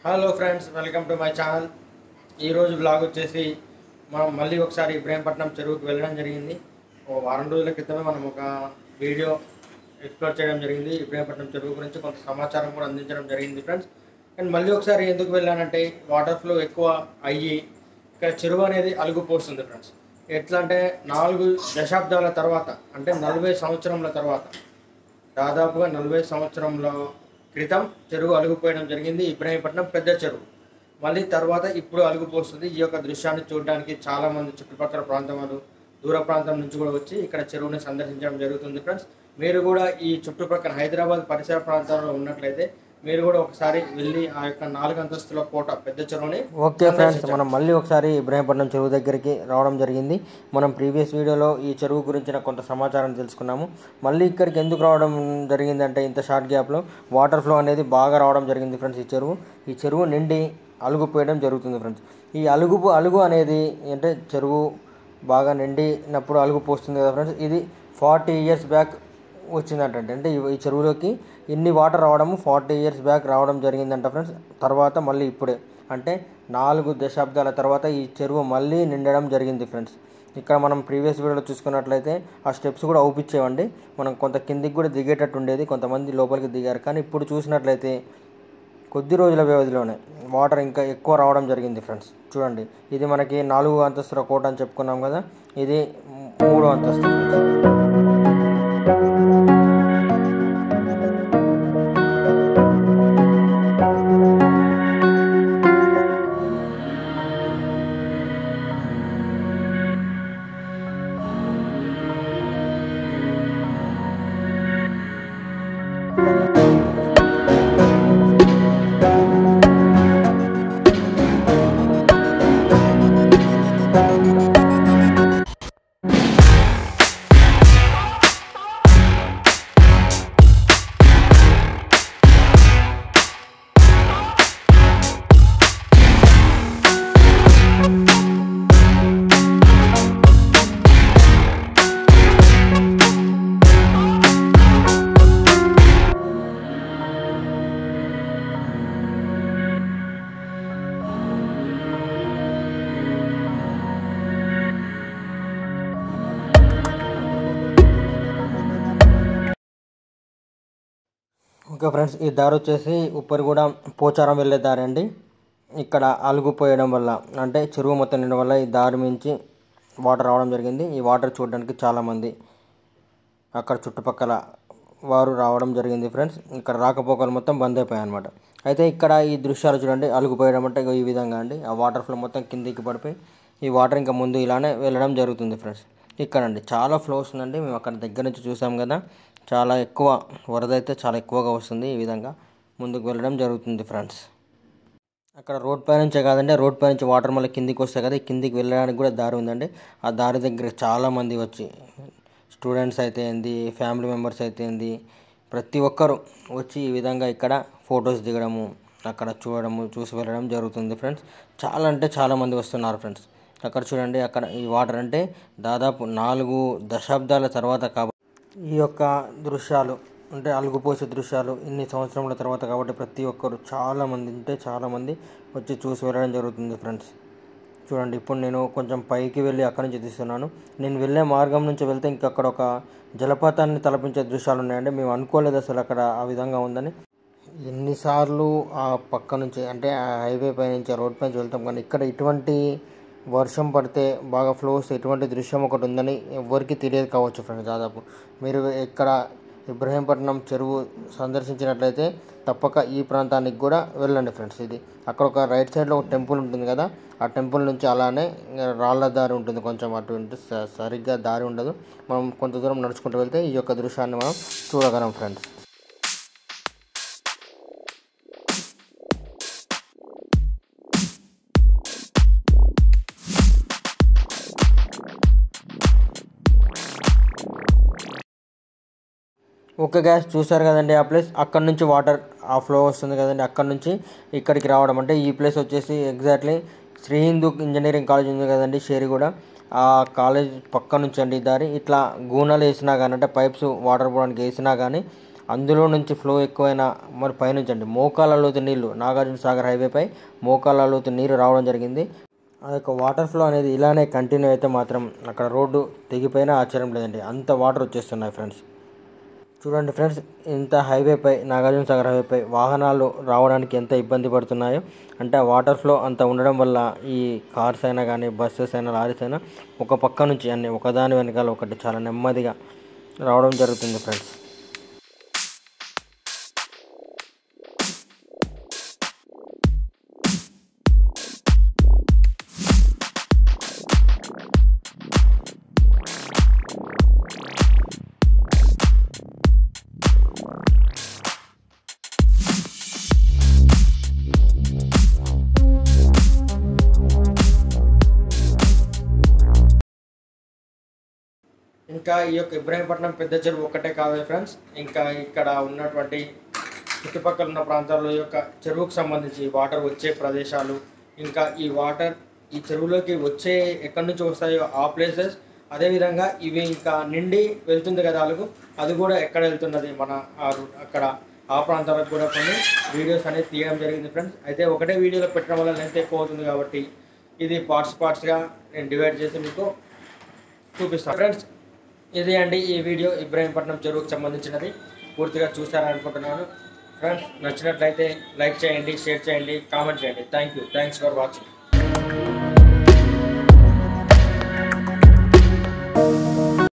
hello friends welcome to my channel ఈరోజు blog వచ్చేసి మనం మళ్ళీ ఒకసారి ఇబ్రాహీంపట్నం చెరువుకి వెళ్ళడం జరిగింది ఓ వారం రోజుల క్రితమే మనం ఒక వీడియో ఎక్స్ప్లోర్ చేయడం జరిగింది ఇబ్రాహీంపట్నం చెరువు గురించి కొంత సమాచారం కూడా అందించడం జరిగింది ఫ్రెండ్స్ అండ్ మళ్ళీ ఒకసారి ఎందుకు వెళ్ళానంటే వాటర్ ఫ్లో ఎక్కువ అయ్యి ఇక్కడ చెరువు అనేది అలుగుపోస్తుంది ఫ్రెండ్స్ ఎట్లా అంటే నాలుగు దశాబ్దాల తర్వాత అంటే నలభై సంవత్సరముల తర్వాత దాదాపుగా నలభై సంవత్సరంలో క్రితం చెరువు అలుగుపోయడం జరిగింది ఇబ్రాహీంపట్నం పెద్ద చెరువు మళ్ళీ తర్వాత ఇప్పుడు అలుగుపోస్తుంది ఈ యొక్క దృశ్యాన్ని చూడడానికి చాలా మంది చుట్టుపక్కల ప్రాంతం వాళ్ళు దూర ప్రాంతం నుంచి కూడా వచ్చి ఇక్కడ చెరువుని సందర్శించడం జరుగుతుంది ఫ్రెండ్స్ మీరు కూడా ఈ చుట్టుపక్కల హైదరాబాద్ పరిసర ప్రాంతాల్లో ఉన్నట్లయితే మీరు కూడా ఒకసారి వెళ్ళి ఆ యొక్క నాలుగు అంతస్తుల కోట పెద్ద చెరువుని ఓకే ఫ్రెండ్స్ మనం మళ్ళీ ఒకసారి ఇబ్రాహీంపట్నం చెరువు దగ్గరికి రావడం జరిగింది మనం ప్రీవియస్ వీడియోలో ఈ చెరువు గురించిన కొంత సమాచారం తెలుసుకున్నాము మళ్ళీ ఇక్కడికి ఎందుకు రావడం జరిగిందంటే ఇంత షార్ట్ గ్యాప్లో వాటర్ ఫ్లో అనేది బాగా రావడం జరిగింది ఫ్రెండ్స్ ఈ చెరువు ఈ చెరువు నిండి అలుగుపోయడం జరుగుతుంది ఫ్రెండ్స్ ఈ అలుగు అలుగు అనేది అంటే చెరువు బాగా నిండినప్పుడు అలుగు పోస్తుంది కదా ఫ్రెండ్స్ ఇది ఫార్టీ ఇయర్స్ బ్యాక్ వచ్చిందంట అంటే ఈ- ఈ చెరువులోకి ఇన్ని వాటర్ రావడము ఫార్టీ ఇయర్స్ బ్యాక్ రావడం జరిగిందంట ఫ్రెండ్స్ తర్వాత మళ్ళీ ఇప్పుడే అంటే నాలుగు దశాబ్దాల తర్వాత ఈ చెరువు మళ్ళీ నిండడం జరిగింది ఫ్రెండ్స్ ఇక్కడ మనం ప్రీవియస్ వీడియోలో చూసుకున్నట్లయితే ఆ స్టెప్స్ కూడా అవుపించేవండి మనం కొంత కిందికి కూడా దిగేటట్టు ఉండేది కొంతమంది లోపలికి దిగారు కానీ ఇప్పుడు చూసినట్లయితే కొద్ది రోజుల వ్యవధిలోనే వాటర్ ఇంకా ఎక్కువ రావడం జరిగింది ఫ్రెండ్స్ చూడండి ఇది మనకి నాలుగు అంతస్తుల కోట అని చెప్పుకున్నాం కదా ఇది మూడో అంతస్తు ఫ్రెండ్స్ ఓకే ఫ్రెండ్స్ ఈ దారి వచ్చేసి ఉప్పరిగూడ పోచారం వెళ్ళే దారి అండి ఇక్కడ అలుగుపోయడం వల్ల అంటే చెరువు మొత్తం నిండడం వల్ల ఈ దారి మించి వాటర్ రావడం జరిగింది ఈ వాటర్ చూడడానికి చాలామంది అక్కడ చుట్టుపక్కల వారు రావడం జరిగింది ఫ్రెండ్స్ ఇక్కడ రాకపోకలు మొత్తం బంద్ అయిపోయాయి అనమాట అయితే ఇక్కడ ఈ దృశ్యాలు చూడండి అలుగుపోయడం అంటే ఇగో ఈ విధంగా అండి ఆ వాటర్ ఫ్లో మొత్తం కిందికి పడిపోయి ఈ వాటర్ ఇంకా ముందు ఇలానే వెళ్ళడం జరుగుతుంది ఫ్రెండ్స్ ఇక్కడ అండి చాలా ఫ్లో వస్తుందండి మేము అక్కడ దగ్గర నుంచి చూసాం కదా చాలా ఎక్కువ వరద అయితే చాలా ఎక్కువగా వస్తుంది ఈ విధంగా ముందుకు వెళ్ళడం జరుగుతుంది ఫ్రెండ్స్ అక్కడ రోడ్ పై నుంచే కాదండి రోడ్ పై నుంచి వాటర్ మళ్ళీ కిందికి వస్తాయి కదా ఈ కిందికి వెళ్ళడానికి కూడా దారి ఉందండి ఆ దారి దగ్గర చాలా మంది వచ్చి స్టూడెంట్స్ అయితే ఏంది ఫ్యామిలీ మెంబర్స్ అయితే ఏంది ప్రతి ఒక్కరు వచ్చి ఈ విధంగా ఇక్కడ ఫొటోస్ దిగడము అక్కడ చూడడము చూసి వెళ్ళడం జరుగుతుంది ఫ్రెండ్స్ చాలా అంటే చాలా మంది వస్తున్నారు ఫ్రెండ్స్ అక్కడ చూడండి అక్కడ ఈ వాటర్ అంటే దాదాపు నాలుగు దశాబ్దాల తర్వాత కాబట్టి ఈ యొక్క దృశ్యాలు అంటే అలుగుపోసే దృశ్యాలు ఇన్ని సంవత్సరముల తర్వాత కాబట్టి ప్రతి ఒక్కరు చాలా మంది అంటే చాలా మంది వచ్చి చూసి వెళ్ళడం జరుగుతుంది ఫ్రెండ్స్ చూడండి ఇప్పుడు నేను కొంచెం పైకి వెళ్ళి అక్కడి నుంచి తీస్తున్నాను నేను వెళ్ళే మార్గం నుంచి వెళ్తే ఇంకా అక్కడ ఒక జలపాతాన్ని తలపించే దృశ్యాలు ఉన్నాయండి మేము అనుకోలేదు అసలు అక్కడ ఆ విధంగా ఉందని ఎన్నిసార్లు ఆ పక్క నుంచి అంటే ఆ హైవే పై నుంచి ఆ రోడ్ పై నుంచి వెళ్తాం కానీ ఇక్కడ ఇటువంటి వర్షం పడితే బాగా ఫ్లోస్ ఎటువంటి దృశ్యం ఒకటి ఉందని ఎవరికి తెలియదు కావచ్చు ఫ్రెండ్స్ దాదాపు మీరు ఇక్కడ ఇబ్రహీంపట్నం చెరువు సందర్శించినట్లయితే తప్పక ఈ ప్రాంతానికి కూడా వెళ్ళండి ఫ్రెండ్స్ ఇది అక్కడ ఒక రైట్ సైడ్లో ఒక టెంపుల్ ఉంటుంది కదా ఆ టెంపుల్ నుంచి అలానే రాళ్ళ దారి ఉంటుంది కొంచెం అటు ఇటు స- సరిగ్గా దారి ఉండదు మనం కొంత దూరం నడుచుకుంటూ వెళ్తే ఈ యొక్క దృశ్యాన్ని మనం చూడగలం ఫ్రెండ్స్ ఓకే గ్యాస్ చూసారు కదండి ఆ ప్లేస్ అక్కడ నుంచి వాటర్ ఆ ఫ్లో వస్తుంది కదండి అక్కడ నుంచి ఇక్కడికి రావడం అంటే ఈ ప్లేస్ వచ్చేసి exactly Shri Hindu engineering college ఉంది కదండి షేరిగూడ ఆ కాలేజ్ పక్క నుంచి అండి ఈ దారి ఇట్లా గూనలు వేసినా కానీ అంటే పైప్స్ వాటర్ పోవడానికి వేసినా కానీ అందులో నుంచి ఫ్లో ఎక్కువైన మరి పైనుంచి అండి మోకాల లోతు నీళ్లు నాగార్జున సాగర్ హైవేపై మోకాల లోతు నీరు రావడం జరిగింది ఆ యొక్క వాటర్ ఫ్లో అనేది ఇలానే కంటిన్యూ అయితే మాత్రం అక్కడ రోడ్డు తెగిపోయినా ఆశ్చర్యం లేదండి అంత వాటర్ వచ్చేస్తున్నాయి ఫ్రెండ్స్ చూడండి ఫ్రెండ్స్ ఇంత హైవేపై నాగార్జున సాగర్ హైవేపై వాహనాలు రావడానికి ఎంత ఇబ్బంది పడుతున్నాయో అంటే ఆ వాటర్ ఫ్లో అంత ఉండడం వల్ల ఈ కార్స్ అయినా కానీ బస్సెస్ అయినా లారీస్ అయినా ఒక పక్క నుంచి అన్ని ఒకదాని వెనకాల ఒకటి చాలా నెమ్మదిగా రావడం జరుగుతుంది ఫ్రెండ్స్ ఇంకా ఈ యొక్క ఇబ్రాహీంపట్నం పెద్ద చెరువు ఒక్కటే కాదు ఫ్రెండ్స్ ఇంకా ఇక్కడ ఉన్నటువంటి చుట్టుపక్కల ఉన్న ప్రాంతాల్లో ఈ యొక్క చెరువుకు సంబంధించి వాటర్ వచ్చే ప్రదేశాలు ఇంకా ఈ వాటర్ ఈ చెరువులోకి వచ్చే ఎక్కడి నుంచి వస్తాయో ఆ ప్లేసెస్ అదేవిధంగా ఇవి ఇంకా నిండి వెళ్తుంది కదా అలుగు అది కూడా ఎక్కడ వెళ్తున్నది మన ఆ రూ- అక్కడ ఆ ప్రాంతాలకు కూడా కొన్ని వీడియోస్ అనేది తీయడం జరిగింది ఫ్రెండ్స్ అయితే ఒకటే వీడియోలో పెట్టడం వల్ల లెంత్ ఎక్కువ అవుతుంది కాబట్టి ఇది పార్ట్స్ పార్ట్స్గా నేను డివైడ్ చేసి మీకు చూపిస్తాను ఫ్రెండ్స్ ఇది అండి ఈ వీడియో ఇబ్రాహీంపట్నం చెరువుకు సంబంధించినది పూర్తిగా చూస్తారని అనుకుంటున్నాను ఫ్రెండ్స్ నచ్చినట్లయితే లైక్ చేయండి షేర్ చేయండి కామెంట్ చేయండి thank you thanks for watching